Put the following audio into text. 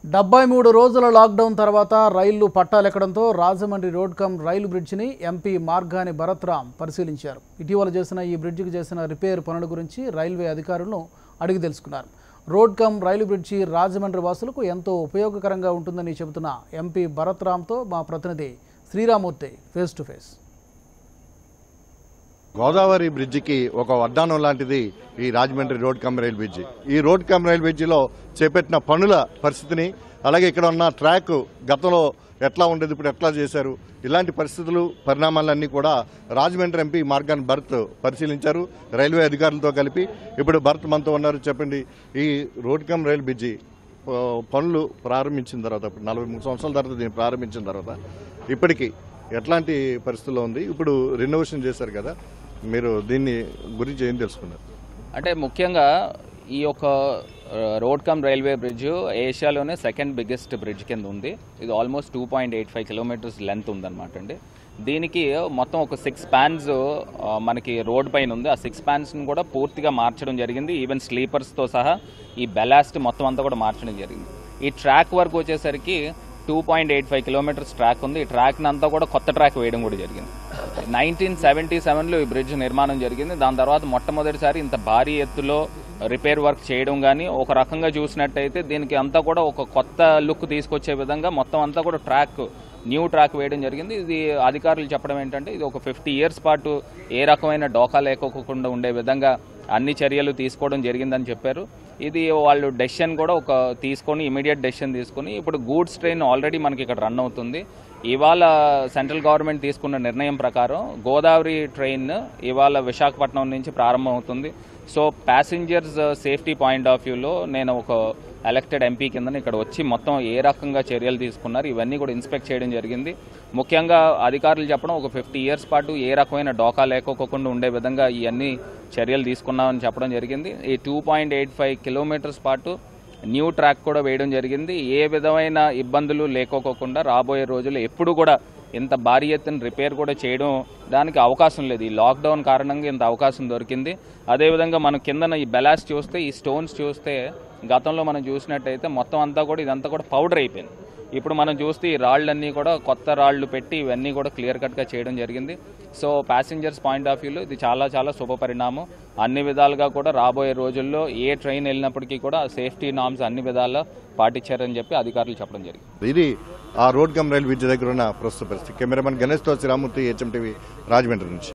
డెబ్బై మూడు రోజుల లాక్డౌన్ తర్వాత రైళ్లు పట్టాలెక్కడంతో రాజమండ్రి రోడ్ కమ్ రైలు బ్రిడ్జిని ఎంపీ మార్గాని భరత్ రామ్ పరిశీలించారు ఇటీవల చేసిన ఈ బ్రిడ్జికి చేసిన రిపేర్ పనుల గురించి రైల్వే అధికారులను అడిగి తెలుసుకున్నారు road cum rail bridge Rajahmundry వాసులకు ఎంతో ఉపయోగకరంగా ఉంటుందని చెబుతున్న ఎంపీ భరత్ రామ్తో మా ప్రతినిధి Sriramamurthy face to face Godavari బ్రిడ్జికి ఒక వడ్డానం లాంటిది ఈ Rajahmundry road cum rail bridge ఈ రోడ్ కమ్ రైల్ బ్రిడ్జిలో చేపట్టిన పనుల పరిస్థితిని అలాగే ఇక్కడ ఉన్న ట్రాక్ గతంలో ఎట్లా ఉండేది ఇప్పుడు ఎట్లా చేశారు ఇలాంటి పరిస్థితులు పరిణామాలన్నీ కూడా రాజమండ్రి ఎంపీ మార్గాన్ భరత్ పరిశీలించారు రైల్వే అధికారులతో కలిపి ఇప్పుడు భరత్ మనతో ఉన్నారు చెప్పండి ఈ రోడ్ కమ్ రైల్ బ్రిడ్జి ఆ, పనులు ప్రారంభించిన తర్వాత ఇప్పుడు నలభై మూడు సంవత్సరాల తర్వాత దీన్ని ప్రారంభించిన తర్వాత ఇప్పటికి ఎట్లాంటి పరిస్థితుల్లో ఉంది ఇప్పుడు రెనోవేషన్ చేశారు కదా మీరు దీన్ని గురించి ఏం తెలుసుకున్నారు అంటే ముఖ్యంగా ఈ యొక్క ఆ, రోడ్ కమ్ రైల్వే బ్రిడ్జ్ ఏషియాలోనే సెకండ్ బిగ్గెస్ట్ బ్రిడ్జ్ కింద ఉంది ఇది almost two point eight five kilometres length ఉందన్నమాట అండి దీనికి మొత్తం ఒక సిక్స్ స్పాన్స్ మనకి రోడ్ పైన ఉంది ఆ సిక్స్ స్పాన్స్ని కూడా పూర్తిగా మార్చడం జరిగింది ఈవెన్ స్లీపర్స్తో సహా ఈ బెలాస్ట్ మొత్తం అంతా కూడా మార్చడం జరిగింది ఈ ట్రాక్ వరకు వచ్చేసరికి two point eight five kilometres track ఉంది ఈ ట్రాక్ని అంతా కూడా కొత్త ట్రాక్ వేయడం కూడా జరిగింది నైన్టీన్ సెవెంటీ సెవెన్లో ఈ బ్రిడ్జ్ నిర్మాణం జరిగింది దాని తర్వాత మొట్టమొదటిసారి ఇంత భారీ ఎత్తులో రిపేర్ వర్క్ చేయడం కానీ ఒక రకంగా చూసినట్టయితే దీనికి అంతా కూడా ఒక కొత్త లుక్ తీసుకొచ్చే విధంగా మొత్తం అంతా కూడా ట్రాక్ న్యూ ట్రాక్ వేయడం జరిగింది ఇది అధికారులు చెప్పడం ఏంటంటే ఇది ఒక ఫిఫ్టీ ఇయర్స్ పాటు ఏ రకమైన డోకా లేకోకుండా ఉండే విధంగా అన్ని చర్యలు తీసుకోవడం జరిగిందని చెప్పారు ఇది వాళ్ళు డెసిషన్ కూడా ఒక తీసుకొని ఇమీడియట్ డెసిషన్ తీసుకొని ఇప్పుడు గూడ్స్ ట్రైన్ ఆల్రెడీ మనకి ఇక్కడ రన్ అవుతుంది ఇవాళ సెంట్రల్ గవర్నమెంట్ తీసుకున్న నిర్ణయం ప్రకారం గోదావరి ట్రైన్ ఇవాళ విశాఖపట్నం నుంచి ప్రారంభం అవుతుంది so passengers safety point of వ్యూలో నేను ఒక ఎలక్టెడ్ ఎంపీ కింద ఇక్కడ వచ్చి మొత్తం ఏ రకంగా చర్యలు తీసుకున్నారు ఇవన్నీ కూడా ఇన్స్పెక్ట్ చేయడం జరిగింది ముఖ్యంగా అధికారులు చెప్పడం ఒక ఫిఫ్టీ ఇయర్స్ పాటు ఏ రకమైన డోకా లేకోకుండా ఉండే విధంగా ఇవన్నీ చర్యలు తీసుకున్నామని చెప్పడం జరిగింది ఈ two point eight five kilometres పాటు న్యూ ట్రాక్ కూడా వేయడం జరిగింది ఏ విధమైన ఇబ్బందులు లేకోకుండా రాబోయే రోజుల్లో ఎప్పుడు కూడా ఇంత భారీ ఎత్తున రిపేర్ కూడా చేయడం దానికి అవకాశం లేదు ఈ లాక్డౌన్ కారణంగా ఇంత అవకాశం దొరికింది అదేవిధంగా మనం కిందన ఈ బెలాస్ చూస్తే ఈ స్టోన్స్ చూస్తే గతంలో మనం చూసినట్టయితే మొత్తం అంతా కూడా ఇదంతా కూడా పౌడర్ అయిపోయింది ఇప్పుడు మనం చూస్తే ఈ రాళ్ళన్నీ కూడా కొత్త రాళ్ళు పెట్టి ఇవన్నీ కూడా క్లియర్ కట్గా చేయడం జరిగింది సో ప్యాసింజర్స్ పాయింట్ ఆఫ్ వ్యూలో ఇది చాలా చాలా శుభ పరిణామం అన్ని విధాలుగా కూడా రాబోయే రోజుల్లో ఏ ట్రైన్ వెళ్ళినప్పటికీ కూడా సేఫ్టీ నామ్స్ అన్ని విధాలా పాటించారని చెప్పి అధికారులు చెప్పడం జరిగింది ఇది ఆ రోడ్ కమ్ రైల్ బ్రిడ్జి దగ్గర ఉన్న ప్రస్తుత పరిస్థితి కెమెరామెన్ గణేష్తో శ్రీరామూర్తి హెచ్ఎం టీవీ రాజమండ్రి నుంచి